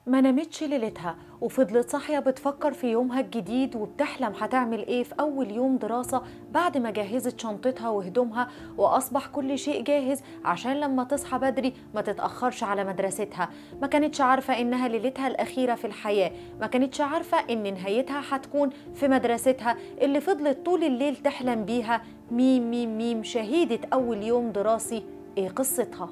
ما نامتش ليلتها وفضلت صاحية بتفكر في يومها الجديد وبتحلم هتعمل ايه في أول يوم دراسة بعد ما جهزت شنطتها وهدومها وأصبح كل شيء جاهز عشان لما تصحى بدري ما تتأخرش على مدرستها ما كانتش عارفة إنها ليلتها الأخيرة في الحياة ما كانتش عارفة إن نهايتها هتكون في مدرستها اللي فضلت طول الليل تحلم بيها ميم ميم ميم شهيدة أول يوم دراسي ايه قصتها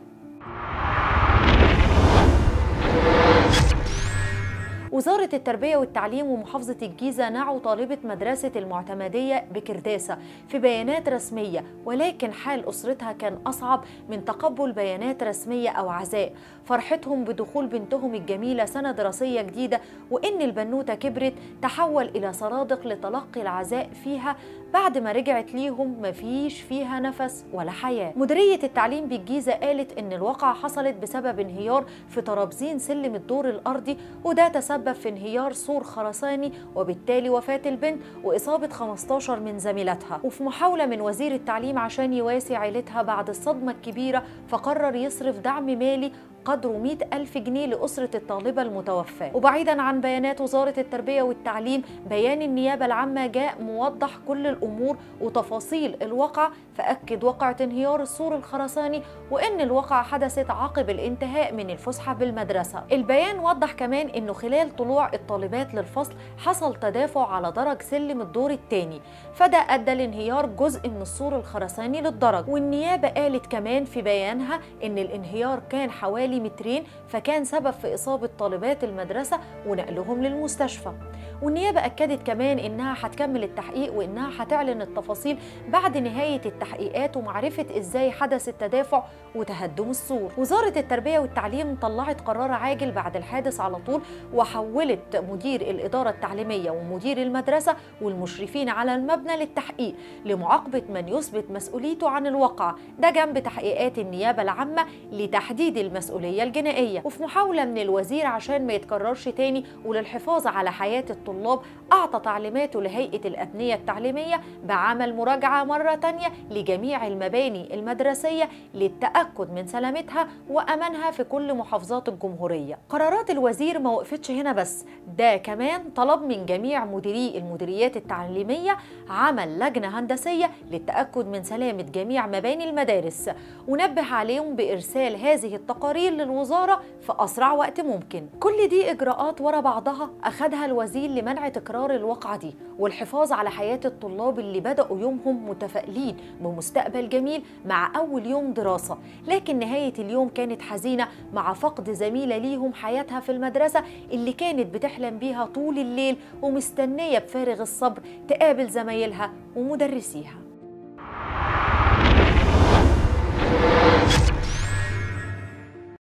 وزارة التربية والتعليم ومحافظة الجيزة نعوا طالبة مدرسة المعتمدية بكرداسة في بيانات رسمية ولكن حال أسرتها كان أصعب من تقبل بيانات رسمية أو عزاء فرحتهم بدخول بنتهم الجميلة سنة دراسية جديدة وإن البنوتة كبرت تحول إلى صرادق لتلقي العزاء فيها بعد ما رجعت ليهم مفيش فيها نفس ولا حياة مديرية التعليم بالجيزة قالت إن الواقعة حصلت بسبب انهيار في ترابزين سلم الدور الأرضي وده تسبب في انهيار سور خرساني وبالتالي وفاة البنت وإصابة 15 من زميلاتها وفي محاولة من وزير التعليم عشان يواسي عيلتها بعد الصدمة الكبيرة فقرر يصرف دعم مالي قدره 100 ألف جنيه لأسرة الطالبة المتوفاة وبعيدا عن بيانات وزارة التربية والتعليم بيان النيابة العامة جاء موضح كل الأمور وتفاصيل الواقعة فأكد واقعة انهيار السور الخرساني وإن الواقعة حدثت عقب الانتهاء من الفسحة بالمدرسة البيان وضح كمان إنه خلال طلوع الطالبات للفصل حصل تدافع على درج سلم الدور الثاني فده أدى لانهيار جزء من السور الخرساني للدرج والنيابة قالت كمان في بيانها إن الانهيار كان حوالي حوالي مترين فكان سبب في إصابة طالبات المدرسة ونقلهم للمستشفى والنيابة أكدت كمان إنها هتكمل التحقيق وإنها هتعلن التفاصيل بعد نهاية التحقيقات ومعرفة إزاي حدث التدافع وتهدم السور وزارة التربية والتعليم طلعت قرار عاجل بعد الحادث على طول وحولت مدير الإدارة التعليمية ومدير المدرسة والمشرفين على المبنى للتحقيق لمعاقبة من يثبت مسؤوليته عن الواقعة ده جنب تحقيقات النيابة العامة لتحديد المسؤولية الجنائية وفي محاولة من الوزير عشان ما يتكررش تاني وللحفاظ على حياة الطلاب أعطى تعليماته لهيئة الأبنية التعليمية بعمل مراجعة مرة تانية لجميع المباني المدرسية للتأكد من سلامتها وأمانها في كل محافظات الجمهورية قرارات الوزير ما وقفتش هنا بس ده كمان طلب من جميع مديري المديريات التعليمية عمل لجنة هندسية للتأكد من سلامة جميع مباني المدارس ونبه عليهم بإرسال هذه التقارير للوزارة في أسرع وقت ممكن كل دي إجراءات ورا بعضها أخدها الوزير لمنع تكرار الواقعة دي والحفاظ على حياة الطلاب اللي بدأوا يومهم متفائلين بمستقبل جميل مع أول يوم دراسة لكن نهاية اليوم كانت حزينة مع فقد زميلة ليهم حياتها في المدرسة اللي كانت بتحلم بيها طول الليل ومستنية بفارغ الصبر تقابل زمايلها ومدرسيها